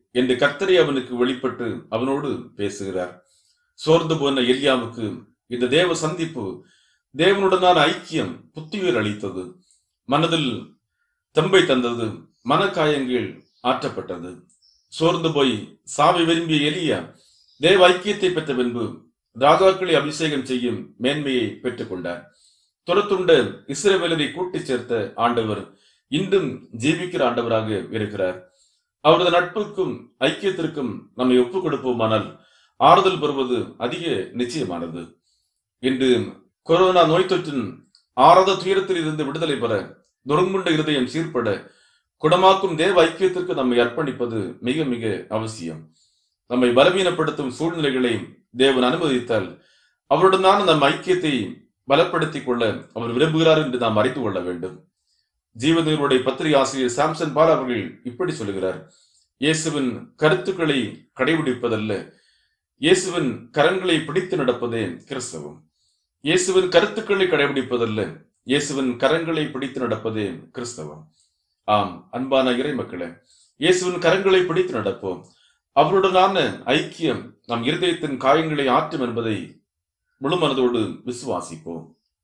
என்று கர்த்தரை அவனுக்கு வெளிப்பட்டு அவனோடு பேசுகிறார் சோர்ந்து போன எலியாவுக்கு இந்த தேவ சந்திப்பு தேவனுடனான ஐக்கியம் புத்துயிர் அளித்தது மனதில் தெம்பை தந்தது மனக்காயங்கள் ஆற்றப்பட்டது சோர்ந்து போய் சாவை விரும்பிய எலியா தேவ ஐக்கியத்தை பெற்ற பின்பு ராஜாக்களை அபிஷேகம் செய்யும் மேன்மையை பெற்றுக்கொண்டார் துரத்துண்ட இஸ்ரவேலரை கூட்டிச் சேர்த்த ஆண்டவர் இன்றும் ஜீவிக்கிற ஆண்டவராக இருக்கிறார் அவரது நட்புக்கும் ஐக்கியத்திற்கும் நம்மை ஒப்புக் கொடுப்போமானால் ஆறுதல் பெறுவது அதிக நிச்சயமானது இன்று கொரோனா நோய் தொற்றின் ஆறாத துயரத்தில் இருந்து விடுதலை பெற நொறுங்குண்ட இருதயம் சீர்பட குணமாக்கும் தேவ ஐக்கியத்திற்கு நம்மை அர்ப்பணிப்பது மிக மிக அவசியம் நம்மை பலவீனப்படுத்தும் சூழ்நிலைகளை தேவன் அனுமதித்தால் அவருடனான நம் ஐக்கியத்தை பலப்படுத்திக் கொள்ள அவர் விரும்புகிறார் என்று நாம் அறிந்து கொள்ள வேண்டும் ஜீவதேவனுடைய பத்திரிகை ஆசிரியர் சாம்சன் பால் அவர்கள் இப்படி சொல்லுகிறார் இயேசுவின் கருத்துக்களை கடைபிடிப்பதல்ல இயேசுவின் கரங்களை பிடித்து நடப்பதே கிறிஸ்தவம் இயேசுவின் கருத்துக்களை கடைபிடிப்பதல்ல இயேசுவின் கரங்களை பிடித்து நடப்பதே கிறிஸ்தவம் ஆம் அன்பான இறை மக்களே இயேசுவின் கரங்களை பிடித்து நடப்போம் அவருடனான ஐக்கியம் நம் இருதயத்தின் காயங்களை ஆற்றும் என்பதை முழு மனதோடு விசுவாசிப்போம்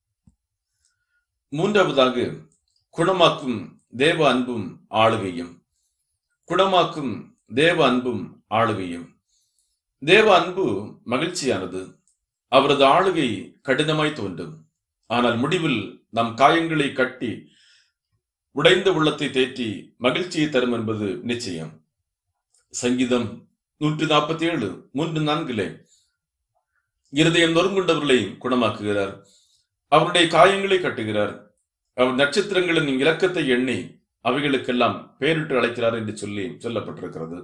மூன்றாவதாக குணமாக்கும் தேவ அன்பும் ஆளுகையும் குணமாக்கும் தேவ அன்பும் ஆளுகையும் தேவ அன்பு மகிழ்ச்சியானது அவரது ஆளுகை கடினமாய் தோன்றும் ஆனால் முடிவில் நம் காயங்களை கட்டி உடைந்த உள்ளத்தை தேற்றி மகிழ்ச்சியை தரும் என்பது நிச்சயம் சங்கீதம் நூற்றி நாற்பத்தி ஏழு மூன்று நான்கிலே இருதயம் நொறுங்குண்டவர்களை குணமாக்குகிறார் அவருடைய காயங்களை கட்டுகிறார் அவர் நட்சத்திரங்களின் இலக்கத்தை எண்ணி அவைகளுக்கெல்லாம் பெயரிட்டு அழைக்கிறார் என்று சொல்லி சொல்லப்பட்டிருக்கிறது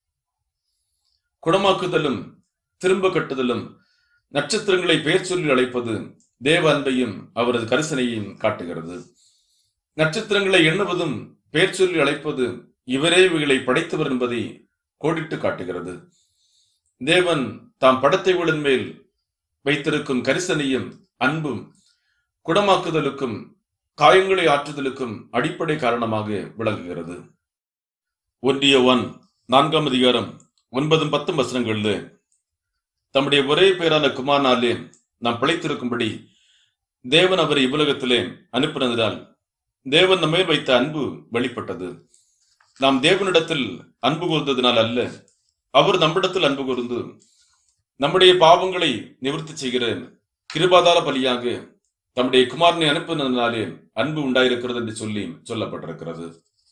குணமாக்குதலும் திரும்ப கட்டுதலும் நட்சத்திரங்களை பெயர் சொல்லி அழைப்பது தேவ அன்பையும் அவரது கரிசனையும் காட்டுகிறது நட்சத்திரங்களை எண்ணுவதும் பெயர் சொல்லி அழைப்பது இவரே இவைகளை படைத்தவர் என்பதை கோடிட்டு காட்டுகிறது தேவன் தாம் படத்தைகளின் மேல் வைத்திருக்கும் கரிசனையும் அன்பும் குணமாக்குதலுக்கும் காயங்களை ஆற்றுதலுக்கும் அடிப்படை காரணமாக விளங்குகிறது ஒன்றிய ஒன் நான்காம் அதிகாரம் ஒன்பதும் பத்தும் வசனங்களில் தம்முடைய ஒரே பேரான குமாரனாலே நாம் பிழைத்திருக்கும்படி தேவன் அவரை இவ்வுலகத்திலே அனுப்பினதால் தேவன் நம்மை வைத்த அன்பு வெளிப்பட்டது நாம் தேவனிடத்தில் அன்பு கூர்ந்ததினால் அல்ல அவர் நம்மிடத்தில் அன்பு கூர்ந்து நம்முடைய பாவங்களை நிவர்த்தி செய்கிற கிருபாதார பலியாக தம்முடைய குமாரனை அனுப்பினதினாலே அன்பு உண்டாயிருக்கிறது என்று சொல்லி சொல்லப்பட்டிருக்கிறது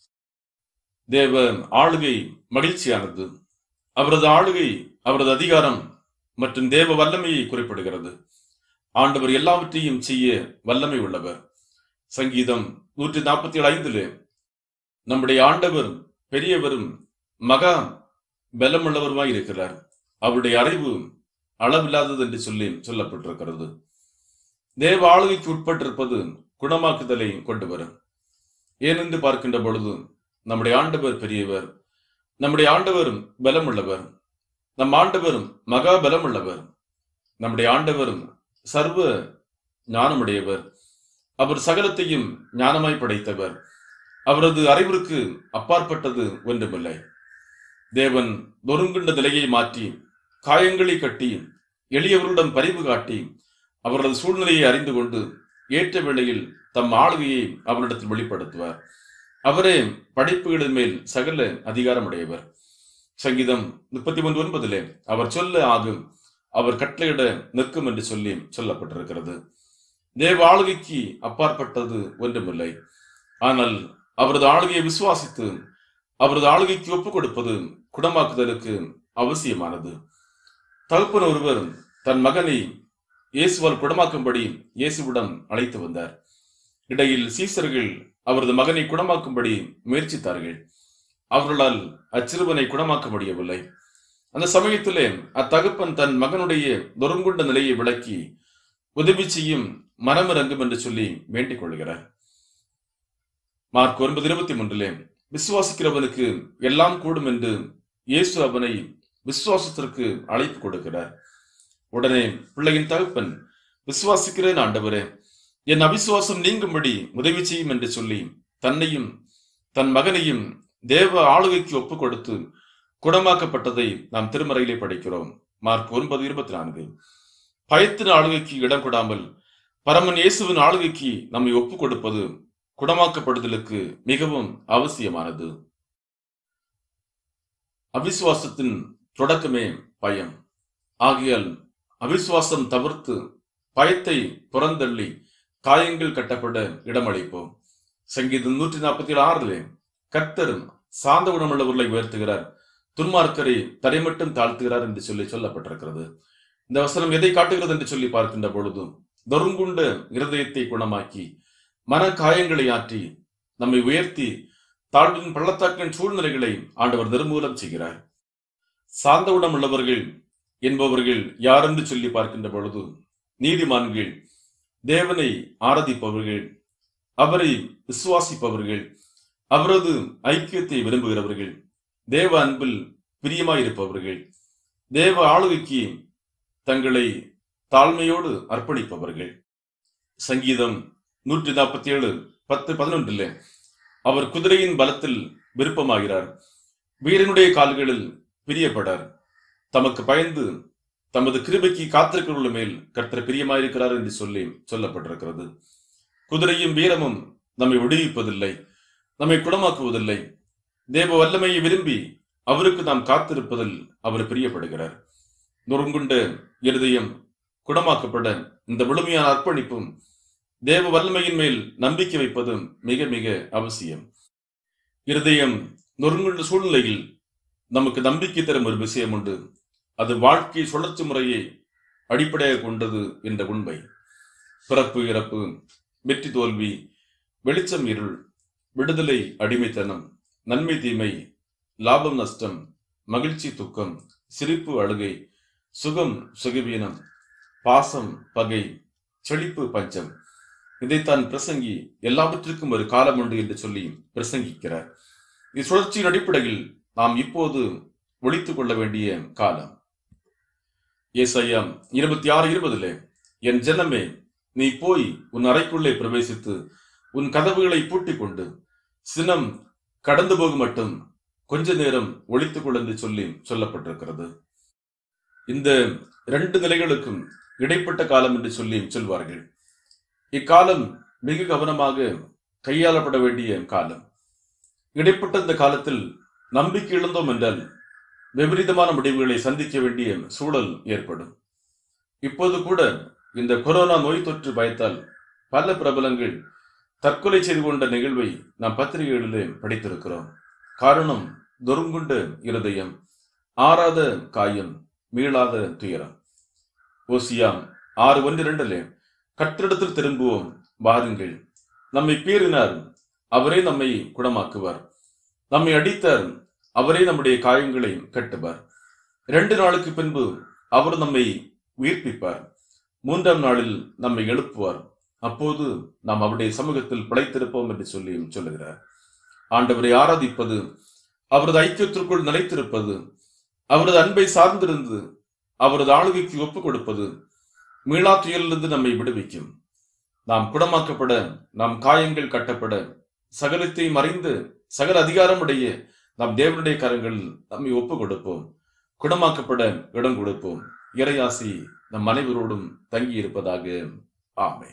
தேவ ஆளுகை மகிழ்ச்சியானது அவரது ஆளுகை அவரது அதிகாரம் மற்றும் தேவ வல்லமையை குறிப்பிடுகிறது ஆண்டவர் எல்லாவற்றையும் செய்ய வல்லமை உள்ளவர் சங்கீதம் நூற்றி நாற்பத்தி ஏழு ஐந்திலே நம்முடைய ஆண்டவர் பெரியவரும் மகா பலமுள்ளவருமாய் இருக்கிறார் அவருடைய அறிவு அளவில்லாதது என்று சொல்லி சொல்லப்பட்டிருக்கிறது தேவ ஆளுகைக்கு உட்பட்டிருப்பது குணமாக்குதலை கொண்டு வரும் ஏனென்று பார்க்கின்ற பொழுது நம்முடைய ஆண்டவர் பெரியவர் நம்முடைய ஆண்டவரும் பலமுள்ளவர் நம் ஆண்டவரும் மகா பலமுள்ளவர் நம்முடைய ஆண்டவரும் சர்வ ஞானமுடையவர் அவர் சகலத்தையும் ஞானமாய் படைத்தவர் அவரது அறிவிற்கு அப்பாற்பட்டது ஒன்றுமில்லை தேவன் நொறுங்குண்ட நிலையை மாற்றி காயங்களை கட்டி எளியவர்களிடம் பரிவு காட்டி அவரது சூழ்நிலையை அறிந்து கொண்டு ஏற்ற வேளையில் தம் ஆளுகையை அவரிடத்தில் வெளிப்படுத்துவார் அவரே படைப்புகளின் மேல் சகல அதிகாரமுடையவர் சங்கீதம் முப்பத்தி ஒன்று ஒன்பதிலே அவர் சொல்ல ஆகும் அவர் கட்டளையிட நிற்கும் என்று சொல்லி சொல்லப்பட்டிருக்கிறது தேவ ஆளுகைக்கு அப்பாற்பட்டது ஒன்றுமில்லை ஆனால் அவரது ஆளுகையை விசுவாசித்து அவரது ஆளுகைக்கு ஒப்புக் கொடுப்பது குணமாக்குதலுக்கு அவசியமானது தகப்பன் ஒருவர் தன் மகனை இயேசுவால் குணமாக்கும்படி இயேசுவிடம் அழைத்து வந்தார் இடையில் சீசர்கள் அவரது மகனை குணமாக்கும்படி முயற்சித்தார்கள் அவர்களால் அச்சிறுவனை குணமாக்க முடியவில்லை அந்த சமயத்திலே அத்தகப்பன் தன் மகனுடைய நொறுங்குண்ட நிலையை விளக்கி உதவி செய்யும் மனமிறங்கும் என்று சொல்லி வேண்டிக் கொள்கிறார் மார்க் ஒன்பது இருபத்தி மூன்றிலே விசுவாசிக்கிறவனுக்கு எல்லாம் கூடும் என்று இயேசு அவனை விசுவாசத்திற்கு அழைப்பு கொடுக்கிறார் உடனே பிள்ளையின் தகப்பன் விசுவாசிக்கிறேன் ஆண்டவரே என் அவிசுவாசம் நீங்கும்படி உதவி செய்யும் என்று சொல்லி தன்னையும் தன் மகனையும் தேவ ஆளுகைக்கு ஒப்பு கொடுத்து குணமாக்கப்பட்டதை நாம் திருமறையிலே படிக்கிறோம் மார்க் ஒன்பது இருபத்தி நான்கு பயத்தின் ஆளுகைக்கு இடம் கொடாமல் பரமன் இயேசுவின் ஆளுகைக்கு நம்மை ஒப்புக் கொடுப்பது குணமாக்கப்படுதலுக்கு மிகவும் அவசியமானது அவிசுவாசத்தின் தொடக்கமே பயம் ஆகையால் அவிசுவாசம் தவிர்த்து பயத்தை புறந்தள்ளி காயங்கள் கட்டப்பட இடமளிப்போம் சங்கீதம் நூற்றி நாற்பத்தி ஏழு ஆறிலே கர்த்தர் சாந்த குணமுள்ளவர்களை உயர்த்துகிறார் துன்மார்க்கரை தரைமட்டும் தாழ்த்துகிறார் என்று சொல்லி சொல்லப்பட்டிருக்கிறது இந்த வசனம் எதை காட்டுகிறது என்று சொல்லி பார்க்கின்ற பொழுதும் நொறுங்குண்ட இருதயத்தை குணமாக்கி மன காயங்களை ஆற்றி நம்மை உயர்த்தி தாழ்வின் பள்ளத்தாக்கின் சூழ்நிலைகளை ஆண்டவர் நிர்மூலம் செய்கிறார் சாந்த குணம் உள்ளவர்கள் என்பவர்கள் யாரென்று சொல்லி பார்க்கின்ற பொழுது நீதிமான்கள் தேவனை ஆராதிப்பவர்கள் அவரை விசுவாசிப்பவர்கள் அவரது ஐக்கியத்தை விரும்புகிறவர்கள் தேவ அன்பில் பிரியமாயிருப்பவர்கள் தேவ ஆளுகைக்கு தங்களை தாழ்மையோடு அர்ப்பணிப்பவர்கள் சங்கீதம் நூற்றி நாற்பத்தி ஏழு பத்து பதினொன்றில் அவர் குதிரையின் பலத்தில் விருப்பமாகிறார் வீரனுடைய கால்களில் பிரியப்படார் தமக்கு பயந்து தமது கிருபைக்கு காத்திருக்கிறவர்கள் மேல் கர்த்தர் பிரியமாயிருக்கிறார் என்று சொல்லி சொல்லப்பட்டிருக்கிறது குதிரையும் வீரமும் நம்மை விடுவிப்பதில்லை நம்மை குணமாக்குவதில்லை தேவ வல்லமையை விரும்பி அவருக்கு நாம் காத்திருப்பதில் அவர் பிரியப்படுகிறார் நொறுங்குண்ட இருதயம் குணமாக்கப்பட இந்த முழுமையான அர்ப்பணிப்பும் தேவ வல்லமையின் மேல் நம்பிக்கை வைப்பதும் மிக மிக அவசியம் இருதயம் நொறுங்குண்ட சூழ்நிலையில் நமக்கு நம்பிக்கை தரும் ஒரு விஷயம் உண்டு அது வாழ்க்கை சுழற்சி முறையை அடிப்படையாக கொண்டது என்ற உண்மை பிறப்பு இறப்பு வெற்றி தோல்வி வெளிச்சம் இருள் விடுதலை அடிமைத்தனம் நன்மை தீமை லாபம் நஷ்டம் மகிழ்ச்சி துக்கம் சிரிப்பு அழுகை சுகம் சுகவீனம் பாசம் பகை செழிப்பு பஞ்சம் இதைத்தான் பிரசங்கி எல்லாவற்றிற்கும் ஒரு காலம் உண்டு என்று சொல்லி பிரசங்கிக்கிறார் இது சுழற்சியின் அடிப்படையில் நாம் இப்போது ஒழித்துக் கொள்ள வேண்டிய காலம் ஏசாயா இருபத்தி ஆறு இருபதுல என் ஜனமே நீ போய் உன் அறைக்குள்ளே பிரவேசித்து உன் கதவுகளை பூட்டிக் கொண்டு சினம் கடந்து போகும் மட்டும் கொஞ்ச நேரம் ஒழித்துக் கொள் என்று சொல்லி சொல்லப்பட்டிருக்கிறது இந்த இரண்டு நிலைகளுக்கும் இடைப்பட்ட காலம் என்று சொல்லி சொல்வார்கள் இக்காலம் மிக கவனமாக கையாளப்பட வேண்டிய காலம் இடைப்பட்ட இந்த காலத்தில் நம்பிக்கை இழந்தோம் என்றால் விபரீதமான முடிவுகளை சந்திக்க வேண்டிய சூழல் ஏற்படும் இப்போது கூட இந்த கொரோனா நோய் தொற்று பயத்தால் பல பிரபலங்கள் தற்கொலை செய்து கொண்ட நிகழ்வை நாம் பத்திரிகைகளிலே படித்திருக்கிறோம் காரணம் நொறுங்குண்ட இருதயம் ஆறாத காயம் மீளாத துயரம் ஓசியாம் ஆறு ஒன்று இரண்டிலே கற்றிடத்தில் திரும்புவோம் வாருங்கள் நம்மை பீறினார் அவரே நம்மை குணமாக்குவார் நம்மை அடித்தார் அவரே நம்முடைய காயங்களை கட்டுவார் இரண்டு நாளுக்கு பின்பு அவர் நம்மை உயிர்ப்பிப்பார் மூன்றாம் நாளில் நம்மை எழுப்புவார் அப்போது நாம் அவருடைய சமூகத்தில் பிழைத்திருப்போம் என்று சொல்லி சொல்லுகிறார் ஆண்டவரை ஆராதிப்பது அவரது ஐக்கியத்திற்குள் நிலைத்திருப்பது அவரது அன்பை சார்ந்திருந்து அவரது ஆளுகைக்கு ஒப்புக் கொடுப்பது மீளா துயரிலிருந்து நம்மை விடுவிக்கும் நாம் குணமாக்கப்பட நாம் காயங்கள் கட்டப்பட சகலத்தையும் அறிந்து சகல அதிகாரமுடைய நாம் தேவனுடைய கரங்களில் நம்மை ஒப்புக் கொடுப்போம் குணமாக்கப்பட இடம் கொடுப்போம் இறையாசி நம் அனைவரோடும் தங்கி இருப்பதாக ஆமே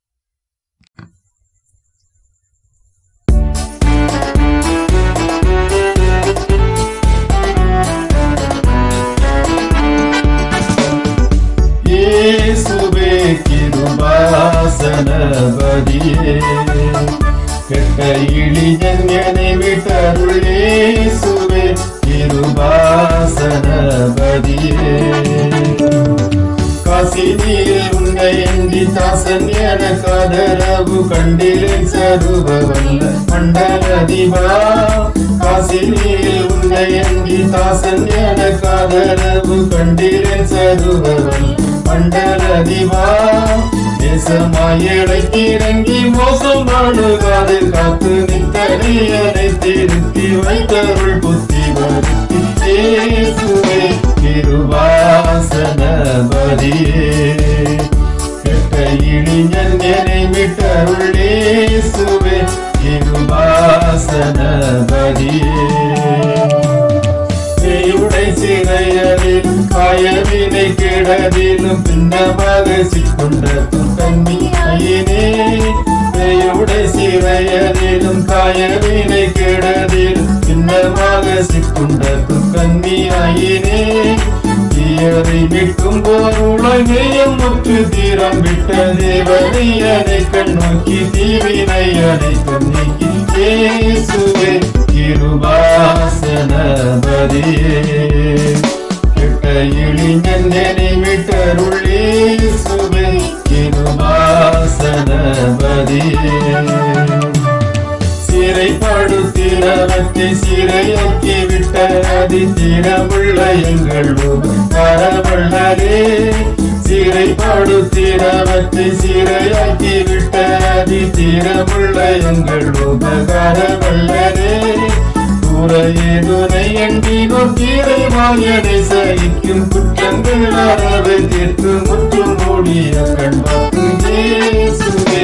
இயேசுவே கிருபாசனபதியே கெட்ட இழிஞன் என்னை விட்டருள் இயேசுவே கிருபாசனபதியே காசினியில் உன்னை எந்தி தாசன் என கதரவு கண்டிலேன் சருவ வல்ல மண்டல திவா காசினியில் உன்னை எந்தி தாசன் என கதரவு கண்டிலேன் சருவ வல்ல மண்டல திவா தேசமாய் இறங்கி மோசம் வாழுகாது காத்து நித்தனையனை திருத்தி வைத்தருள் புத்தி வருத்தி இயேசுவே திருவாசனபதியே கெட்ட இழிஞன் என்னை விட்டருள் இயேசுவே திருவாசனபதியே சிறையலிலும் காயவினை கிடதிலும் பின்னமாக சிக்கொண்ட கன்னியாயினே பேயுடைய சிறையலிலும் காயவினை கிடதிலும் பின்னமாக சிக்கொண்ட கன்னியாயினே தீயரை மீட்கும் போர் உலகையும் முற்று தீரம் விட்ட தேவனையனை கண் நோக்கி தீவினை அனைத்து நீக்கி இயேசுவே கிருபாசனபதியே கெட்ட இழிஞன் என்னை விட்டருளே சுவே கிருபாசனபதியே சிறைப்படுத்தினவற்றை சிறையாக்கி விட்ட அதித்திரமுள்ள எங்கள் பரவள்ளரே சிறைப்படுத்தினவற்றை சிறையாக்கி விட்ட அதித்திரமுள்ள எங்கள் உபகாரவல்லரே கூறையே துணை எண்டினோர் தீரைவாயனை சகிக்கும் குற்றங்கள் அறவை தீர்த்து முற்றும் மூடிய கண்பாக்கு இயேசுவே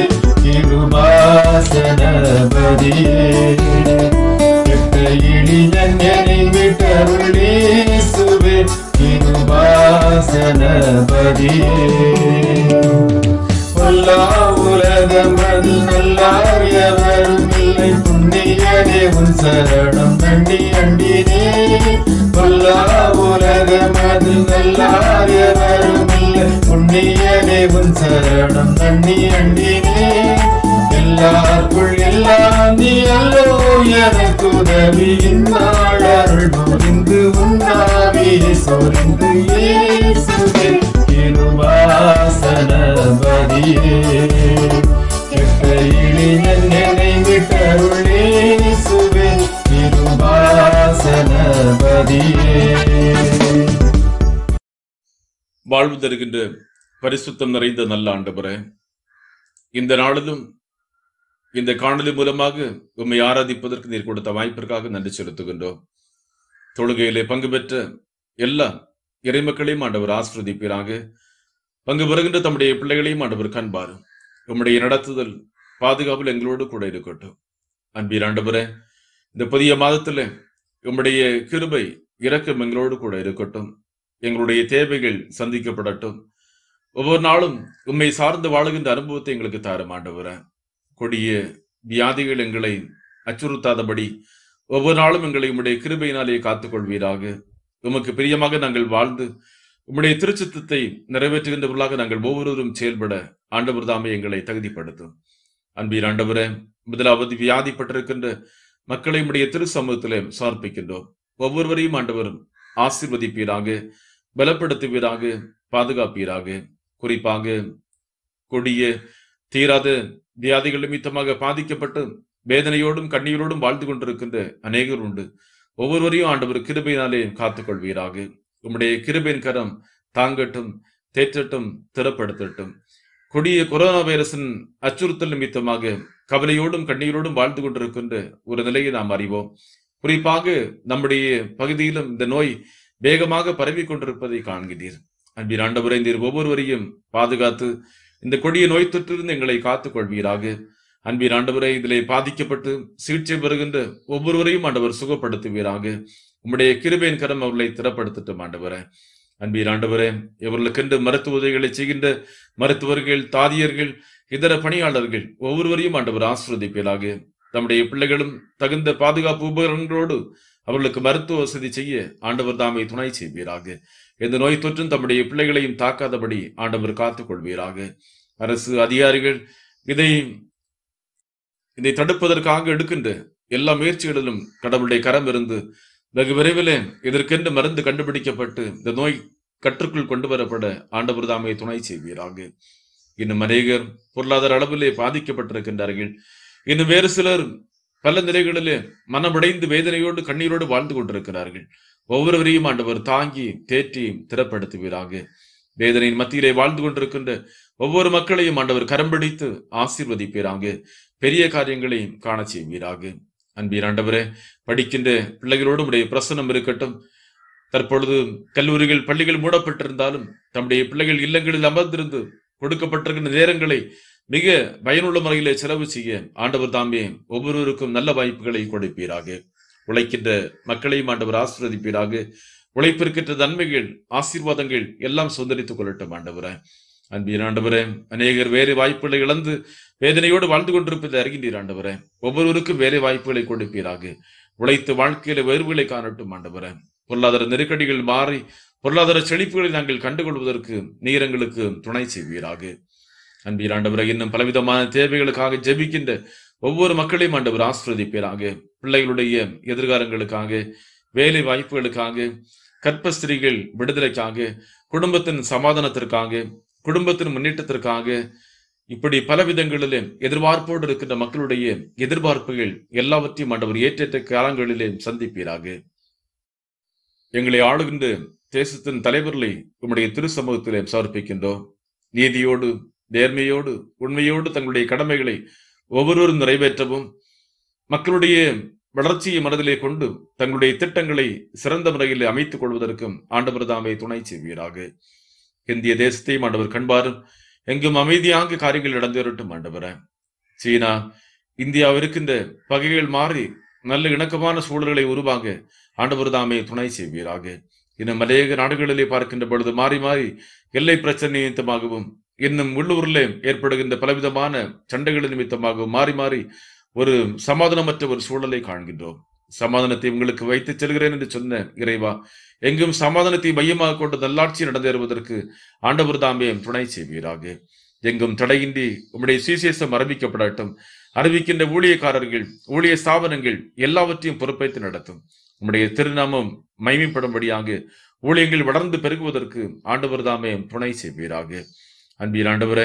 கிருபாசனபதியே கெட்ட இழிஞன் என்னை விட்டருளே சுவே கிருபாசனபதியே பொல்லா உலகம் அது நல்லாரியவரும் இல்லை புண்ணியனே உன் சரணம் நண்டி அண்டினே பொல்லா உலகம் அது நல்லாரியவரும் இல்லை புண்ணியனே உன் சரணம் நண்டி அண்டினே எல்லாருக்குள் எல்லாம் நீ அல்லோ எனக்கு உதவி இந்நாள் அருள் புரிந்து உன்னாவியை சொரிந்து இயேசுவே கிருபாசனபதியே கெட்ட இழிஞன் என்னை விட்டருளே சுவே கிருபாசனபதியே வாழ்வு தருகின்ற பரிசுத்தம் நிறைந்த நல்ல ஆண்டவரே இந்த நாளிலும் இந்த காணொலி மூலமாக உம்மை ஆராதிப்பதற்கு நீர் கொடுத்த வாய்ப்பிற்காக நன்றி செலுத்துகின்றோம் தொழுகையிலே பங்கு பெற்ற எல்லா இறைமக்களையும் ஆண்டவர் ஆசிர்வதிப்பீராக பங்கு பெறுகின்ற தம்முடைய பிள்ளைகளையும் ஆண்டவர் கண்பார் உம்முடைய நடத்துதல் பாதுகாப்பில் எங்களோடு கூட இருக்கட்டும் அன்பீர் ஆண்டவரே இந்த புதிய மாதத்துல உம்முடைய கிருபை இரக்கம் எங்களோடு கூட இருக்கட்டும் எங்களுடைய தேவைகள் சந்திக்கப்படட்டும் ஒவ்வொரு நாளும் உண்மை சார்ந்து வாழுகின்ற அனுபவத்தை எங்களுக்கு தாரும் ஆண்டவரே கொடிய வியாதிகள் எங்களை அச்சுறுத்தாதபடி ஒவ்வொரு நாளும் எங்களை உம்முடைய கிருபையினாலே காத்துக்கொள்வீராக உமக்கு பிரியமாக நாங்கள் வாழ்ந்து உம்முடைய திருச்சித்தத்தை நிறைவேற்றுகின்றவர்களாக நாங்கள் ஒவ்வொருவரும் செயல்பட ஆண்டவர் தாமே எங்களை தகுதிப்படுத்தும் அன்பீர் ஆண்டவரே முதலாவது வியாதிப்பட்டிருக்கின்ற மக்களை உம்முடைய திரு சமூகத்திலே சமர்ப்பிக்கின்றோம் ஒவ்வொருவரையும் ஆண்டவரும் ஆசீர்வதிப்பீராக பலப்படுத்துவீராக பாதுகாப்பீராக குறிப்பாக கொடிய தீராத வியாதிகள் நிமித்தமாக பாதிக்கப்பட்டு வேதனையோடும் கண்ணீரோடும் வாழ்ந்து கொண்டிருக்கின்ற அநேகர் உண்டு ஒவ்வொருவரையும் ஆண்டவர் கிருபையினாலே காத்துக்கொள்வீராக உம்முடைய கிருபையின் கரம் தாங்கட்டும் தேற்றட்டும் திறப்படுத்தட்டும் கொடிய கொரோனா வைரஸின் அச்சுறுத்தல் நிமித்தமாக கவலையோடும் கண்ணீரோடும் வாழ்ந்து கொண்டிருக்கின்ற ஒரு நிலையை நாம் அறிவோம் குறிப்பாக நம்முடைய பகுதியிலும் இந்த நோய் வேகமாக பரவி கொண்டிருப்பதை காண்கிறீர் அன்பின் ஆண்டவரை நீர் ஒவ்வொருவரையும் பாதுகாத்து இந்த கொடிய நோய் தொற்றிலிருந்து எங்களை காத்துக் கொள்வீராக அன்பின் ஆண்டவரை இதிலே பாதிக்கப்பட்டு சிகிச்சை பெறுகின்ற ஒவ்வொருவரையும் ஆண்டவர் சுகப்படுத்துவீராக உம்முடைய கிருபையின் கரம் அவர்களை திறப்படுத்தட்டும் ஆண்டவரே அன்பின் ஆண்டவரே இவர்களுக்கென்று மருத்துவ உதவிகளை செய்கின்ற மருத்துவர்கள் தாதியர்கள் இதர பணியாளர்கள் ஒவ்வொருவரையும் ஆண்டவர் ஆசிர்வதிப்பீராக தம்முடைய பிள்ளைகளும் தகுந்த பாதுகாப்பு உபகரணங்களோடு அவர்களுக்கு மருத்துவ வசதி செய்ய ஆண்டவர் தாமை துணை செய்வீராக எந்த நோய் தொற்றும் தம்முடைய பிள்ளைகளையும் தாக்காதபடி ஆண்டவர் காத்துக் கொள்வீராக அரசு அதிகாரிகள் இதை இதை தடுப்பதற்காக எடுக்கின்ற எல்லா முயற்சிகளிலும் கடவுளுடைய கரம் இருந்து வெகு விரைவில் இதற்கென்று மருந்து கண்டுபிடிக்கப்பட்டு இந்த நோய் கற்றுக்குள் கொண்டு வரப்பட ஆண்டவர் தாமே துணை செய்வீராக இன்னும் அநேகர் பொருளாதார அளவிலே பாதிக்கப்பட்டிருக்கின்றார்கள் இன்னும் வேறு சிலர் பல நிலைகளிலே மனமடைந்து வேதனையோடு கண்ணீரோடு வாழ்ந்து கொண்டிருக்கிறார்கள் ஒவ்வொருவரையும் ஆண்டவர் தாங்கி தேற்றி திறப்படுத்துவீராக வேதனையின் மத்தியிலே வாழ்ந்து கொண்டிருக்கின்ற ஒவ்வொரு மக்களையும் ஆண்டவர் கரம் பிடித்து ஆசீர்வதிப்பீராக பெரிய காரியங்களை காண செய்வீராக அன்பீர் ஆண்டவரே படிக்கின்ற பிள்ளைகளோடு உடைய பிரசனம் இருக்கட்டும் தற்பொழுது கல்லூரிகள் பள்ளிகள் மூடப்பட்டிருந்தாலும் தம்முடைய பிள்ளைகள் இல்லங்களில் அமர்ந்திருந்து கொடுக்கப்பட்டிருக்கின்ற நேரங்களை மிக பயனுள்ள முறையிலே செலவு செய்ய ஆண்டவர் தாமே ஒவ்வொருவருக்கும் நல்ல வாய்ப்புகளை கொடுப்பீராக உழைக்கின்ற மக்களையும் ஆண்டவர் ஆசீர்வதிப்பீராக உழைப்பிற்கேற்ற நன்மைகள் ஆசீர்வாதங்கள் எல்லாம் சுதந்திரித்துக் கொள்ளட்டும் ஆண்டவரே அன்பின் ஆண்டவரே அநேகர் வேலை வாய்ப்புகளை இழந்து வேதனையோடு வாழ்ந்து கொண்டிருப்பதை அறிகின்றீர் ஆண்டவரே ஒவ்வொருவருக்கும் வேலை வாய்ப்புகளை கொடுப்பீராக உழைத்து வாழ்க்கையில வேர்வுகளை காணட்டும் ஆண்டவரே பொருளாதார நெருக்கடிகள் மாறி பொருளாதார செழிப்புகளை நாங்கள் கண்டுகொள்வதற்கு நீர் எங்களுக்கு துணை செய்வீராக அன்பின் ஆண்டவரை இன்னும் பலவிதமான தேவைகளுக்காக ஜெபிக்கின்ற ஒவ்வொரு மக்களையும் ஆண்டவர் ஆசிர்வதிப்பீராக பிள்ளைகளுடைய எதிர்காலங்களுக்காக வேலை வாய்ப்புகளுக்காக கற்பஸ்திரிகள் விடுதலைக்காக குடும்பத்தின் சமாதானத்திற்காக குடும்பத்தின் முன்னேற்றத்திற்காக இப்படி பல விதங்களிலே எதிர்பார்ப்போடு இருக்கின்ற மக்களுடைய எதிர்பார்ப்புகள் எல்லாவற்றையும் ஆண்டவர் ஏற்றேற்ற காலங்களிலே சந்திப்பீராக எங்களை ஆளுகின்ற தேசத்தின் தலைவர்களை உம்முடைய திரு சமூகத்திலே சமர்ப்பிக்கின்றோம் நீதியோடு நேர்மையோடு உண்மையோடு தங்களுடைய கடமைகளை ஒவ்வொருவரும் நிறைவேற்றவும் மக்களுடைய வளர்ச்சியை மனதிலே கொண்டு தங்களுடைய திட்டங்களை சிறந்த முறையில் அமைத்துக் கொள்வதற்கும் ஆண்டவர் தாமே துணை செய்வீராக இந்திய தேசத்தையும் ஆண்டவர் கண்பாரும் எங்கும் அமைதியாக காரியங்கள் நடந்தேறட்டும் ஆண்டவர சீனா இந்தியா இருக்கின்ற பகைகள் மாறி நல்ல இணக்கமான சூழல்களை உருவாங்க ஆண்டவர் தாமே துணை செய்வீராக இன்னும் அநேக நாடுகளிலே பார்க்கின்ற பொழுது மாறி மாறி எல்லை பிரச்சனை நிமித்தமாகவும் இன்னும் உள்ளூரிலே ஏற்படுகின்ற பலவிதமான சண்டைகள் நிமித்தமாகவும் மாறி மாறி ஒரு சமாதானமற்ற ஒரு சூழலை காண்கின்றோம் சமாதானத்தை உங்களுக்கு வைத்துச் செல்கிறேன் என்று சொன்ன இறைவா எங்கும் சமாதானத்தை மையமாக கொண்டு நல்லாட்சி நடந்தேறுவதற்கு ஆண்டவர் தாமே துணை செய்வீராக எங்கும் தடையின்றி உம்முடைய சுவிசேஷம் அறிவிக்கப்படட்டும் அறிவிக்கின்ற ஊழியக்காரர்கள் ஊழிய ஸ்தாபனங்கள் எல்லாவற்றையும் பொறுப்பேற்று நடத்தும் உம்முடைய திருநாமம் மைமைப்படும்படியாக ஊழியங்கள் வளர்ந்து பெருகுவதற்கு ஆண்டவர் தாமே துணை செய்வீராக அன்பின் ஆண்டவரே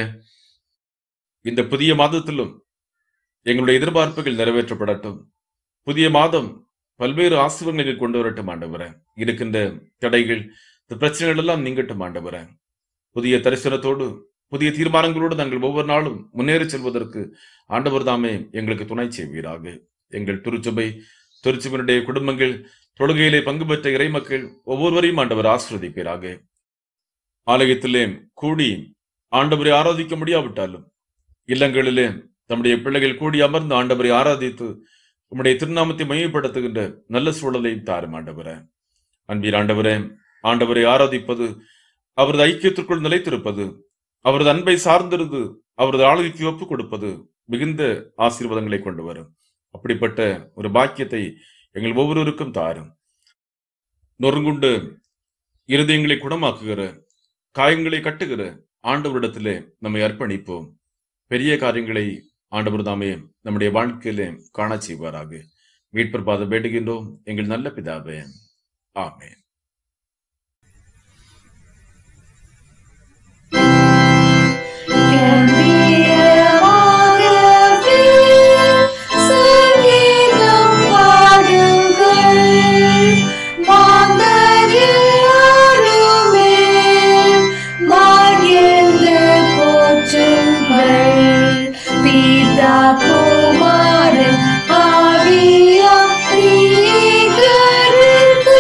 இந்த புதிய மாதத்திலும் எங்களுடைய எதிர்பார்ப்புகள் நிறைவேற்றப்படட்டும் புதிய மாதம் பல்வேறு ஆசிர்வங்களை கொண்டு வரட்டும் ஆண்டவரே இருக்கின்ற தடைகள் இந்த பிரச்சனைகள் எல்லாம் நீங்கட்டும் ஆண்டவரே புதிய தரிசனத்தோடு புதிய தீர்மானங்களோடு நாங்கள் ஒவ்வொரு நாளும் முன்னேறி செல்வதற்கு ஆண்டவர் தாமே எங்களுக்கு துணை செய்வீராக எங்கள் திருச்சபை திருச்சபையினுடைய குடும்பங்கள் தொழுகையிலே பங்கு பெற்ற இறைமக்கள் ஒவ்வொருவரையும் ஆண்டவர் ஆசிர்வதிப்பீராக ஆலயத்திலே கூடி ஆண்டவரை ஆராதிக்க முடியாவிட்டாலும் இல்லங்களிலே தம்முடைய பிள்ளைகள் கூடி அமர்ந்து ஆண்டவரை ஆராதித்து உம்முடைய திருநாமத்தை மையப்படுத்துகின்ற நல்ல சூழலை தாரும் ஆண்டவரே அன்பீர் ஆண்டவரே ஆண்டவரை ஆராதிப்பது அவரது ஐக்கியத்திற்குள் நிலைத்திருப்பது அவரது அன்பை சார்ந்திருந்து அவரது ஆளுகைக்கு ஒப்புக் கொடுப்பது மிகுந்த ஆசீர்வாதங்களை கொண்டு வரும் அப்படிப்பட்ட ஒரு பாக்கியத்தை எங்கள் ஒவ்வொருவருக்கும் தாரும் நொறுங்குண்டு இருதயங்களை குணமாக்குகிற காயங்களை கட்டுகிற ஆண்டவரிடத்திலே நம்மை அர்ப்பணிப்போம் பெரிய காரியங்களை ஆண்டவர் தாமே நம்முடைய வாழ்க்கையிலே காண செய்வாராக மீட்பர் பாதம் வேண்டுகின்றோம் எங்கள் நல்ல பிதாவே ஆமென் சங்கீதம் பாடுங்கள் மாந்தரியாருமே மகிழ்ந்து போற்றுங்கள் பிதா குமாரன் ஆவியா திரிகருக்கு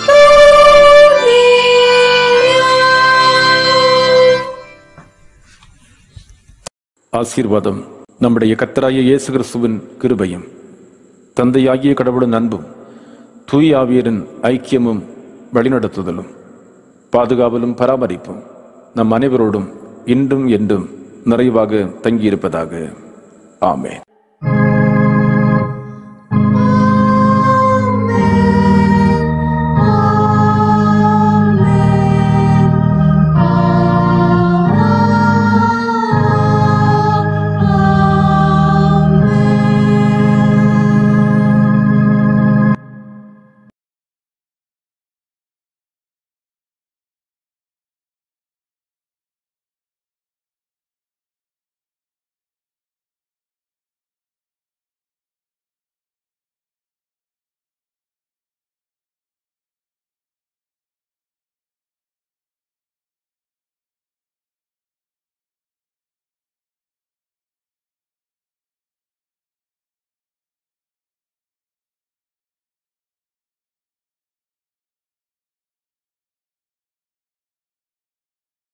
தூதியா ஆசீர்வாதம் நம்முடைய கத்தராய இயேசு கிறிஸ்துவின் கிருபையும் தந்தையாகிய கடவுளின் அன்பும் தூய் ஆவியரின் ஐக்கியமும் வழிநடத்துதலும் பாதுகாவலும் பராமரிப்பும் நம் அனைவரோடும் இன்றும் என்றும் நிறைவாக தங்கியிருப்பதாக ஆமென்